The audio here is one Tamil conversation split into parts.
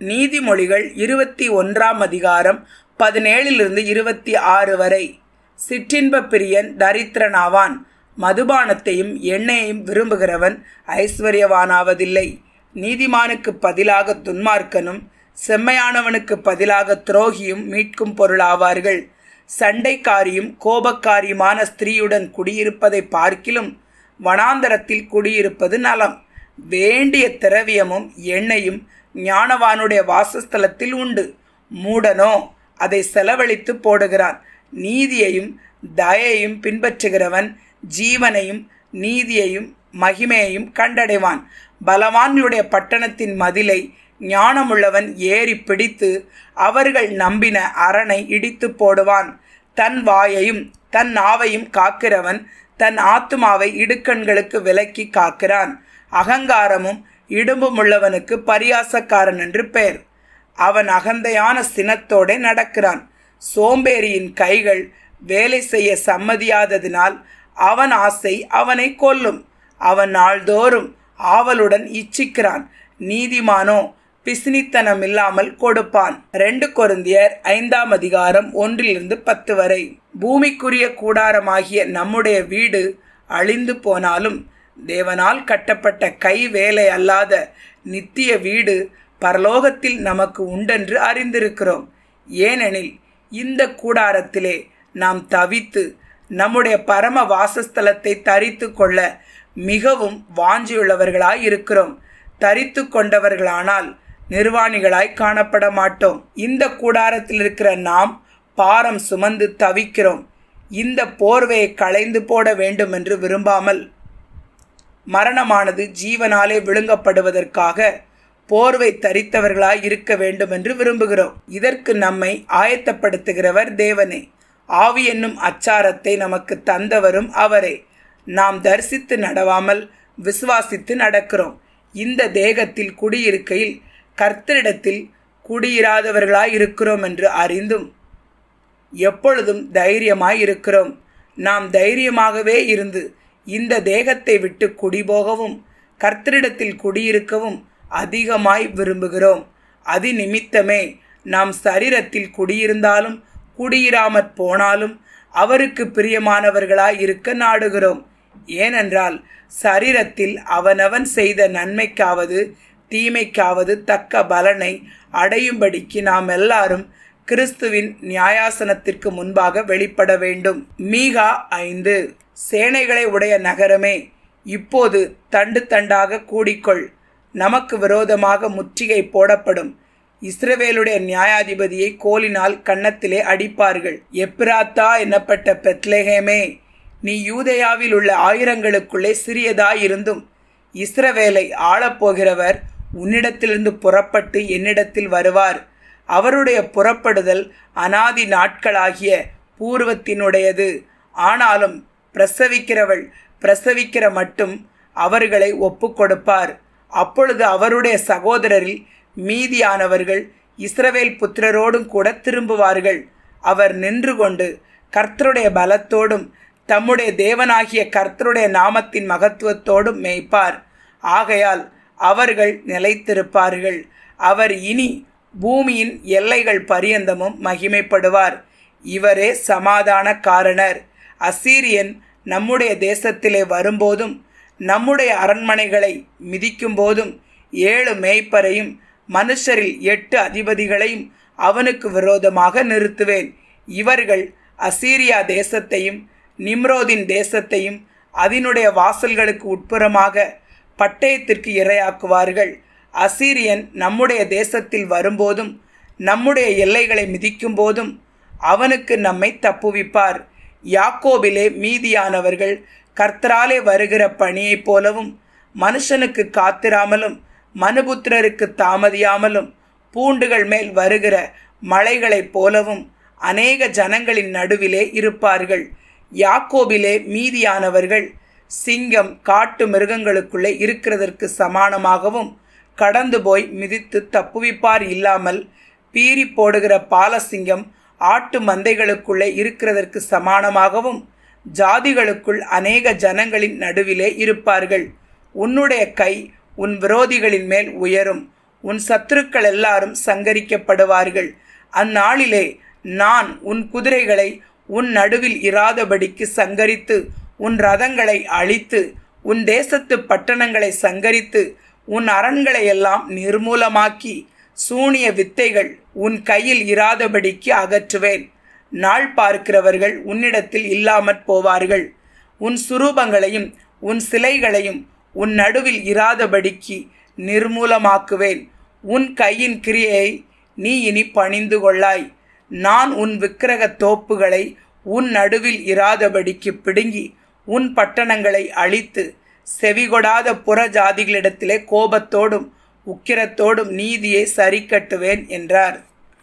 நீதிமொழிகள் இருபத்தி ஒன்றாம் அதிகாரம் பதினேழிலிருந்து இருபத்தி ஆறு வரை சிற்றின்ப பிரியன் தரித்திரனாவான் மதுபானத்தையும் எண்ணெயையும் விரும்புகிறவன் ஐஸ்வர்யவானாவதில்லை நீதிமானுக்கு பதிலாக துன்மார்க்கனும் செம்மையானவனுக்கு பதிலாக துரோகியும் மீட்கும் பொருளாவார்கள் சண்டைக்காரியும் கோபக்காரியுமான ஸ்திரீயுடன் குடியிருப்பதை பார்க்கிலும் வனாந்தரத்தில் குடியிருப்பது நலம் வேண்டிய திரவியமும் எண்ணெயும் ஞானவானுடைய வாசஸ்தலத்தில் உண்டு மூடனோ அதை செலவழித்து போடுகிறான் நீதியையும் தயையும் பின்பற்றுகிறவன் ஜீவனையும் நீதியையும் மகிமையையும் கண்டடைவான் பலவான்களுடைய பட்டணத்தின் மதிலை ஞானமுள்ளவன் ஏறி பிடித்து அவர்கள் நம்பின அரணை இடித்து போடுவான் தன் வாயையும் தன் நாவையும் காக்கிறவன் தன் ஆத்துமாவை இடுக்கண்களுக்கு விலக்கி காக்கிறான் அகங்காரமும் இடும்புமுள்ளவனுக்கு பரியாசக்காரன் என்று பெயர் அவன் அகந்தையான சினத்தோடே நடக்கிறான் சோம்பேறியின் கைகள் வேலை செய்ய சம்மதியாததினால் அவன் ஆசை அவனை கொல்லும் அவன் நாள்தோறும் ஆவலுடன் இச்சிக்கிறான் நீதிமானோ பிசினித்தனம் இல்லாமல் கொடுப்பான் ரெண்டு கொருந்தியர் ஐந்தாம் அதிகாரம் ஒன்றிலிருந்து பத்து வரை பூமிக்குரிய கூடாரமாகிய நம்முடைய வீடு அழிந்து போனாலும் தேவனால் கட்டப்பட்ட கை வேலை அல்லாத நித்திய வீடு பரலோகத்தில் நமக்கு உண்டென்று அறிந்திருக்கிறோம் ஏனெனில் இந்த கூடாரத்திலே நாம் தவித்து நம்முடைய பரம வாசஸ்தலத்தை தரித்து கொள்ள மிகவும் வாஞ்சியுள்ளவர்களாய் இருக்கிறோம் தரித்து கொண்டவர்களானால் நிர்வாணிகளாய் காணப்பட மாட்டோம் இந்த கூடாரத்தில் இருக்கிற நாம் பாரம் சுமந்து தவிக்கிறோம் இந்த போர்வையை களைந்து போட வேண்டும் என்று விரும்பாமல் மரணமானது ஜீவனாலே விழுங்கப்படுவதற்காக போர்வை தரித்தவர்களாய் இருக்க வேண்டும் என்று விரும்புகிறோம் இதற்கு நம்மை ஆயத்தப்படுத்துகிறவர் தேவனே ஆவி என்னும் அச்சாரத்தை நமக்கு தந்தவரும் அவரே நாம் தரிசித்து நடவாமல் விசுவாசித்து நடக்கிறோம் இந்த தேகத்தில் குடியிருக்கையில் கர்த்தரிடத்தில் குடியிராதவர்களாய் இருக்கிறோம் என்று அறிந்தும் எப்பொழுதும் தைரியமாய் இருக்கிறோம் நாம் தைரியமாகவே இருந்து இந்த தேகத்தை விட்டு குடிபோகவும் கர்த்தரிடத்தில் குடியிருக்கவும் அதிகமாய் விரும்புகிறோம் அது நிமித்தமே நாம் சரீரத்தில் குடியிருந்தாலும் குடியிராமற் போனாலும் அவருக்கு பிரியமானவர்களாய் இருக்க நாடுகிறோம் ஏனென்றால் சரீரத்தில் அவனவன் செய்த நன்மைக்காவது தீமைக்காவது தக்க பலனை அடையும்படிக்கு நாம் எல்லாரும் கிறிஸ்துவின் நியாயாசனத்திற்கு முன்பாக வெளிப்பட வேண்டும் மீகா ஐந்து சேனைகளை உடைய நகரமே இப்போது தண்டு தண்டாக கூடிக்கொள் நமக்கு விரோதமாக முற்றுகை போடப்படும் இஸ்ரவேலுடைய நியாயாதிபதியை கோலினால் கன்னத்திலே அடிப்பார்கள் எப்ராத்தா என்னப்பட்ட பெத்லேஹேமே நீ யூதேயாவில் உள்ள ஆயிரங்களுக்குள்ளே சிறியதாயிருந்தும் இஸ்ரவேலை ஆளப்போகிறவர் உன்னிடத்திலிருந்து புறப்பட்டு என்னிடத்தில் வருவார் அவருடைய புறப்படுதல் அனாதி நாட்களாகிய பூர்வத்தினுடையது ஆனாலும் பிரசவிக்கிறவள் பிரசவிக்கிற மட்டும் அவர்களை ஒப்பு கொடுப்பார் அப்பொழுது அவருடைய சகோதரரில் மீதியானவர்கள் இஸ்ரவேல் புத்திரரோடும் கூட திரும்புவார்கள் அவர் நின்று கொண்டு கர்த்தருடைய பலத்தோடும் தம்முடைய தேவனாகிய கர்த்தருடைய நாமத்தின் மகத்துவத்தோடும் மேய்ப்பார் ஆகையால் அவர்கள் நிலைத்திருப்பார்கள் அவர் இனி பூமியின் எல்லைகள் பரியந்தமும் மகிமைப்படுவார் இவரே சமாதான காரணர் அசீரியன் நம்முடைய தேசத்திலே வரும்போதும் நம்முடைய அரண்மனைகளை மிதிக்கும் போதும் ஏழு மேய்ப்பரையும் மனுஷரில் எட்டு அதிபதிகளையும் அவனுக்கு விரோதமாக நிறுத்துவேன் இவர்கள் அசீரியா தேசத்தையும் நிம்ரோதின் தேசத்தையும் அதனுடைய வாசல்களுக்கு உட்புறமாக பட்டயத்திற்கு இரையாக்குவார்கள் அசீரியன் நம்முடைய தேசத்தில் வரும்போதும் நம்முடைய எல்லைகளை மிதிக்கும் போதும் அவனுக்கு நம்மை தப்புவிப்பார் யாக்கோபிலே மீதியானவர்கள் கர்த்தராலே வருகிற பணியைப் போலவும் மனுஷனுக்கு காத்திராமலும் மனுபுத்திரருக்கு தாமதியாமலும் பூண்டுகள் மேல் வருகிற மலைகளைப் போலவும் அநேக ஜனங்களின் நடுவிலே இருப்பார்கள் யாக்கோபிலே மீதியானவர்கள் சிங்கம் காட்டு மிருகங்களுக்குள்ளே இருக்கிறதற்கு சமானமாகவும் கடந்து போய் மிதித்து தப்புவிப்பார் இல்லாமல் பீறி போடுகிற பாலசிங்கம் ஆட்டு மந்தைகளுக்குள்ளே இருக்கிறதற்கு சமானமாகவும் ஜாதிகளுக்குள் அநேக ஜனங்களின் நடுவிலே இருப்பார்கள் உன்னுடைய கை உன் விரோதிகளின் மேல் உயரும் உன் சத்துருக்கள் எல்லாரும் சங்கரிக்கப்படுவார்கள் அந்நாளிலே நான் உன் குதிரைகளை உன் நடுவில் இராதபடிக்கு சங்கரித்து உன் ரதங்களை அழித்து உன் தேசத்து பட்டணங்களை சங்கரித்து உன் அரண்களை எல்லாம் நிர்மூலமாக்கி சூனிய வித்தைகள் உன் கையில் இராதபடிக்கு அகற்றுவேன் நாள் பார்க்கிறவர்கள் உன்னிடத்தில் இல்லாமற் போவார்கள் உன் சுரூபங்களையும் உன் சிலைகளையும் உன் நடுவில் இராதபடிக்கு நிர்மூலமாக்குவேன் உன் கையின் கிரியையை நீ இனி பணிந்து கொள்ளாய் நான் உன் விக்கிரக தோப்புகளை உன் நடுவில் இராதபடிக்கு பிடுங்கி உன் பட்டணங்களை அழித்து செவிகொடாத புற ஜாதிகளிடத்திலே கோபத்தோடும் உக்கிரத்தோடும் நீதியை சரி கட்டுவேன் என்றார்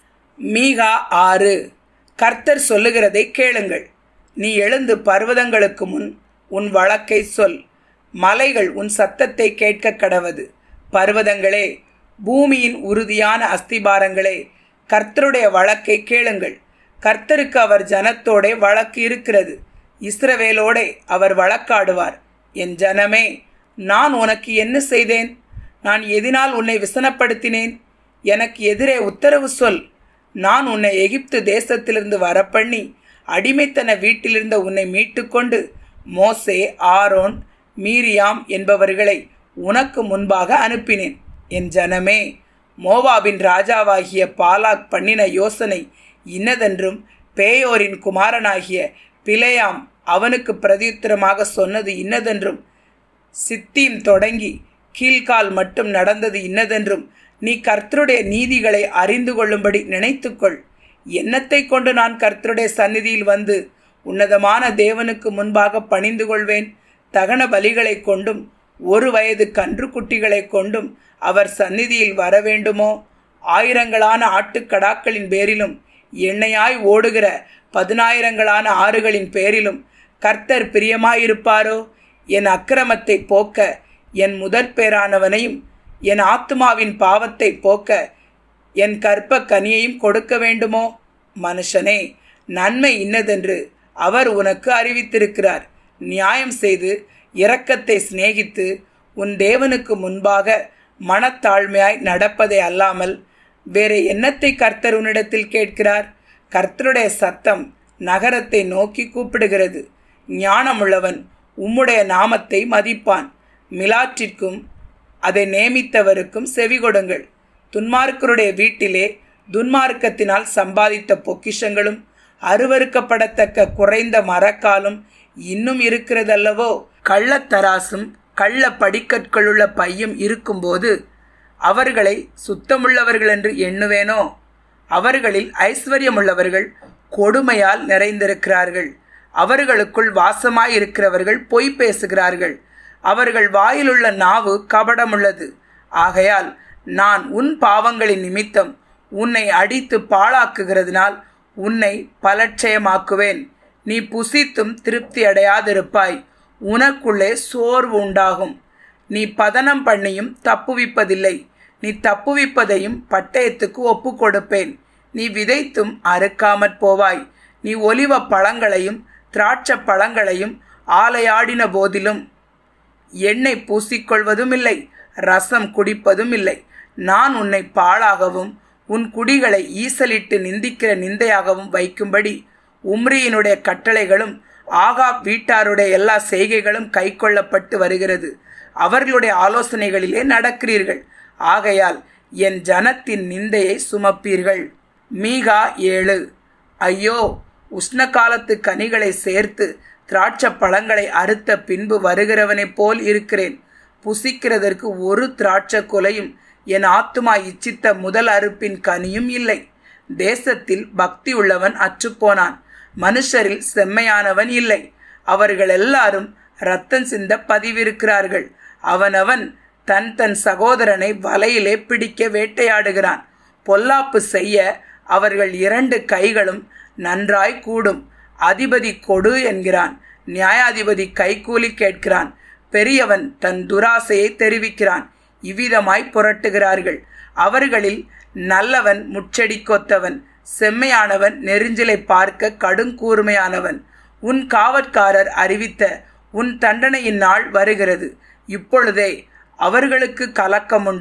மீகா ஆறு கர்த்தர் சொல்லுகிறதை கேளுங்கள் நீ எழுந்து பர்வதங்களுக்கு முன் உன் வழக்கை சொல் மலைகள் உன் சத்தத்தை கேட்க கடவது பர்வதங்களே பூமியின் உறுதியான அஸ்திபாரங்களே கர்த்தருடைய வழக்கை கேளுங்கள் கர்த்தருக்கு அவர் ஜனத்தோடே வழக்கு இருக்கிறது இஸ்ரவேலோடே அவர் வழக்காடுவார் என் ஜனமே நான் உனக்கு என்ன செய்தேன் நான் எதினால் உன்னை விசனப்படுத்தினேன் எனக்கு எதிரே உத்தரவு சொல் நான் உன்னை எகிப்து தேசத்திலிருந்து வரப்பண்ணி அடிமைத்தன வீட்டிலிருந்த உன்னை மீட்டுக்கொண்டு மோசே ஆரோன் மீரியாம் என்பவர்களை உனக்கு முன்பாக அனுப்பினேன் என் ஜனமே மோவாபின் ராஜாவாகிய பாலாக் பண்ணின யோசனை இன்னதென்றும் பேயோரின் குமாரனாகிய பிழையாம் அவனுக்கு பிரதியுத்தரமாக சொன்னது இன்னதென்றும் சித்தீம் தொடங்கி கீழ்கால் மட்டும் நடந்தது இன்னதென்றும் நீ கர்த்தருடைய நீதிகளை அறிந்து கொள்ளும்படி நினைத்துக்கொள் எண்ணத்தை கொண்டு நான் கர்த்தருடைய சந்நிதியில் வந்து உன்னதமான தேவனுக்கு முன்பாக பணிந்து கொள்வேன் தகன பலிகளை கொண்டும் ஒரு வயது கன்று குட்டிகளை கொண்டும் அவர் சந்நிதியில் வர வேண்டுமோ ஆயிரங்களான ஆட்டுக்கடாக்களின் பேரிலும் எண்ணெயாய் ஓடுகிற பதினாயிரங்களான ஆறுகளின் பேரிலும் கர்த்தர் பிரியமாயிருப்பாரோ என் அக்கிரமத்தை போக்க என் முதற் பேரானவனையும் என் ஆத்மாவின் பாவத்தை போக்க என் கற்ப கனியையும் கொடுக்க வேண்டுமோ மனுஷனே நன்மை இன்னதென்று அவர் உனக்கு அறிவித்திருக்கிறார் நியாயம் செய்து இரக்கத்தை சிநேகித்து உன் தேவனுக்கு முன்பாக மனத்தாழ்மையாய் நடப்பதை அல்லாமல் வேறு என்னத்தை கர்த்தர் உன்னிடத்தில் கேட்கிறார் கர்த்தருடைய சத்தம் நகரத்தை நோக்கி கூப்பிடுகிறது ஞானமுள்ளவன் உம்முடைய நாமத்தை மதிப்பான் மிலாற்றிற்கும் அதை நியமித்தவருக்கும் செவி கொடுங்கள் துன்மார்க்கருடைய வீட்டிலே துன்மார்க்கத்தினால் சம்பாதித்த பொக்கிஷங்களும் அருவறுக்கப்படத்தக்க குறைந்த மரக்காலும் இன்னும் இருக்கிறதல்லவோ கள்ளத்தராசும் கள்ள படிக்கற்களுள்ள பையும் இருக்கும்போது அவர்களை சுத்தமுள்ளவர்கள் என்று எண்ணுவேனோ அவர்களில் ஐஸ்வர்யமுள்ளவர்கள் கொடுமையால் நிறைந்திருக்கிறார்கள் அவர்களுக்குள் வாசமாயிருக்கிறவர்கள் பொய் பேசுகிறார்கள் அவர்கள் வாயிலுள்ள நாவு கபடமுள்ளது ஆகையால் நான் உன் பாவங்களின் நிமித்தம் உன்னை அடித்து பாழாக்குகிறதுனால் உன்னை பலட்சயமாக்குவேன் நீ புசித்தும் திருப்தி அடையாதிருப்பாய் உனக்குள்ளே சோர்வு உண்டாகும் நீ பதனம் பண்ணியும் தப்புவிப்பதில்லை நீ தப்புவிப்பதையும் பட்டயத்துக்கு ஒப்பு கொடுப்பேன் நீ விதைத்தும் அறுக்காமற் போவாய் நீ ஒலிவ பழங்களையும் திராட்சை பழங்களையும் ஆலையாடின போதிலும் எண்ணெய் பூசிக்கொள்வதும் இல்லை ரசம் குடிப்பதும் இல்லை நான் உன்னை பாழாகவும் உன் குடிகளை ஈசலிட்டு நிந்திக்கிற நிந்தையாகவும் வைக்கும்படி உம்ரியினுடைய கட்டளைகளும் ஆகாப் வீட்டாருடைய எல்லா செய்கைகளும் கைக்கொள்ளப்பட்டு வருகிறது அவர்களுடைய ஆலோசனைகளிலே நடக்கிறீர்கள் ஆகையால் என் ஜனத்தின் நிந்தையை சுமப்பீர்கள் மீகா ஏழு ஐயோ உஷ்ண காலத்து கனிகளை சேர்த்து திராட்சை பழங்களை அறுத்த பின்பு வருகிறவனைப் போல் இருக்கிறேன் புசிக்கிறதற்கு ஒரு திராட்சை கொலையும் என் ஆத்துமா இச்சித்த முதல் அறுப்பின் கனியும் இல்லை தேசத்தில் பக்தி உள்ளவன் அற்றுப்போனான் மனுஷரில் செம்மையானவன் இல்லை அவர்கள் எல்லாரும் ரத்தம் சிந்த பதிவிருக்கிறார்கள் அவனவன் தன் தன் சகோதரனை வலையிலே பிடிக்க வேட்டையாடுகிறான் பொல்லாப்பு செய்ய அவர்கள் இரண்டு கைகளும் நன்றாய் கூடும் அதிபதி கொடு என்கிறான் நியாயாதிபதி கைகூலி கேட்கிறான் பெரியவன் தன் துராசையை தெரிவிக்கிறான் இவ்விதமாய் புரட்டுகிறார்கள் அவர்களில் நல்லவன் முச்செடி கொத்தவன் செம்மையானவன் நெருஞ்சிலை பார்க்க கடுங்கூர்மையானவன் உன் காவற்காரர் அறிவித்த உன் தண்டனையின் நாள் வருகிறது இப்பொழுதே அவர்களுக்கு கலக்கம் உண்டு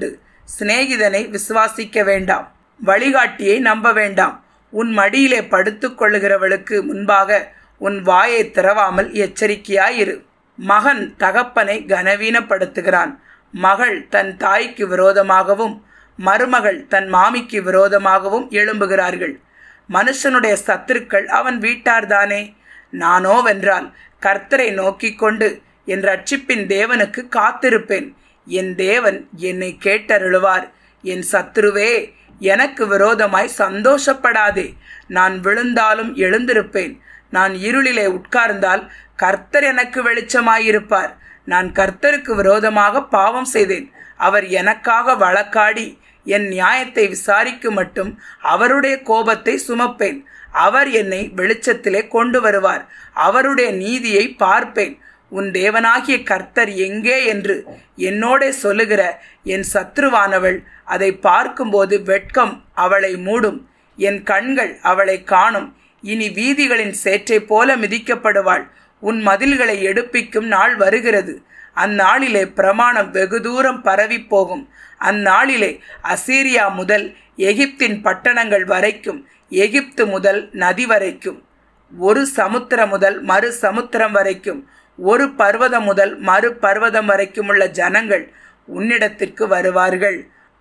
சிநேகிதனை விசுவாசிக்க வேண்டாம் வழிகாட்டியை நம்ப வேண்டாம் உன் மடியிலே படுத்துக் கொள்ளுகிறவளுக்கு முன்பாக உன் வாயை திறவாமல் எச்சரிக்கையாயிரு மகன் தகப்பனை கனவீனப்படுத்துகிறான் மகள் தன் தாய்க்கு விரோதமாகவும் மருமகள் தன் மாமிக்கு விரோதமாகவும் எழும்புகிறார்கள் மனுஷனுடைய சத்துருக்கள் அவன் வீட்டார்தானே நானோ வென்றால் கர்த்தரை நோக்கிக் கொண்டு என் ரட்சிப்பின் தேவனுக்கு காத்திருப்பேன் என் தேவன் என்னை கேட்டருளுவார் என் சத்துருவே எனக்கு விரோதமாய் சந்தோஷப்படாதே நான் விழுந்தாலும் எழுந்திருப்பேன் நான் இருளிலே உட்கார்ந்தால் கர்த்தர் எனக்கு வெளிச்சமாயிருப்பார் நான் கர்த்தருக்கு விரோதமாக பாவம் செய்தேன் அவர் எனக்காக வழக்காடி என் நியாயத்தை விசாரிக்கும் மட்டும் அவருடைய கோபத்தை சுமப்பேன் அவர் என்னை வெளிச்சத்திலே கொண்டு வருவார் அவருடைய நீதியை பார்ப்பேன் உன் தேவனாகிய கர்த்தர் எங்கே என்று என்னோட சொல்லுகிற என் சத்ருவானவள் அதை பார்க்கும்போது வெட்கம் அவளை மூடும் என் கண்கள் அவளை காணும் இனி வீதிகளின் சேற்றை போல மிதிக்கப்படுவாள் உன் மதில்களை எடுப்பிக்கும் நாள் வருகிறது அந்நாளிலே பிரமாணம் வெகு தூரம் பரவி போகும் அந்நாளிலே அசீரியா முதல் எகிப்தின் பட்டணங்கள் வரைக்கும் எகிப்து முதல் நதி வரைக்கும் ஒரு சமுத்திரம் முதல் மறு சமுத்திரம் வரைக்கும் ஒரு பர்வதம் முதல் மறு பர்வதம் வரைக்கும் உள்ள ஜனங்கள் உன்னிடத்திற்கு வருவார்கள்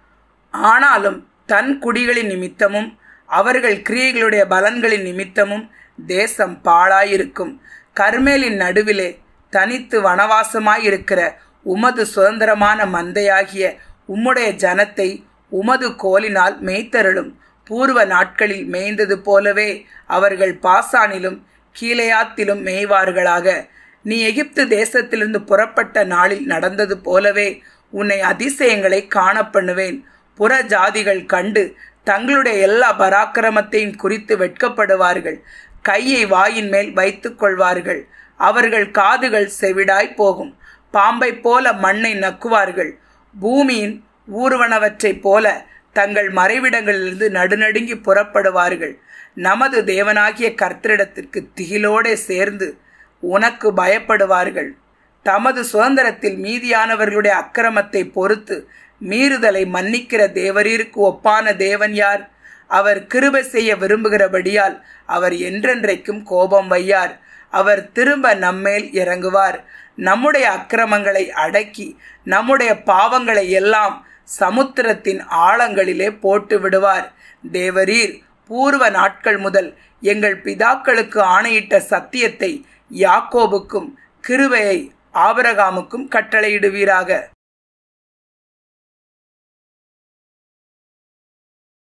ஆனாலும் தன் குடிகளின் நிமித்தமும் அவர்கள் கிரியைகளுடைய பலன்களின் நிமித்தமும் தேசம் பாழாயிருக்கும் கர்மேலின் நடுவிலே தனித்து வனவாசமாயிருக்கிற உமது சுதந்திரமான மந்தையாகிய உம்முடைய ஜனத்தை உமது கோலினால் மேய்த்தருளும் பூர்வ நாட்களில் மேய்ந்தது போலவே அவர்கள் பாசானிலும் கீழையாத்திலும் மேய்வார்களாக நீ எகிப்து தேசத்திலிருந்து புறப்பட்ட நாளில் நடந்தது போலவே உன்னை அதிசயங்களை காணப்பண்ணுவேன் புற ஜாதிகள் கண்டு தங்களுடைய எல்லா பராக்கிரமத்தையும் குறித்து வெட்கப்படுவார்கள் கையை வாயின் மேல் வைத்துக் கொள்வார்கள் அவர்கள் காதுகள் செவிடாய் போகும் பாம்பை போல மண்ணை நக்குவார்கள் பூமியின் ஊர்வனவற்றைப் போல தங்கள் மறைவிடங்களிலிருந்து நடுநடுங்கி புறப்படுவார்கள் நமது தேவனாகிய கர்த்தரிடத்திற்கு திகிலோடே சேர்ந்து உனக்கு பயப்படுவார்கள் தமது சுதந்திரத்தில் மீதியானவர்களுடைய அக்கிரமத்தை பொறுத்து மீறுதலை மன்னிக்கிற தேவரீருக்கு ஒப்பான தேவன் யார் அவர் கிருபை செய்ய விரும்புகிறபடியால் அவர் என்றென்றைக்கும் கோபம் வையார் அவர் திரும்ப நம்மேல் இறங்குவார் நம்முடைய அக்கிரமங்களை அடக்கி நம்முடைய பாவங்களை எல்லாம் சமுத்திரத்தின் ஆழங்களிலே போட்டு விடுவார் தேவரீர் பூர்வ நாட்கள் முதல் எங்கள் பிதாக்களுக்கு ஆணையிட்ட சத்தியத்தை யாக்கோபுக்கும் கிருபையை ஆபரகாமுக்கும் கட்டளையிடுவீராக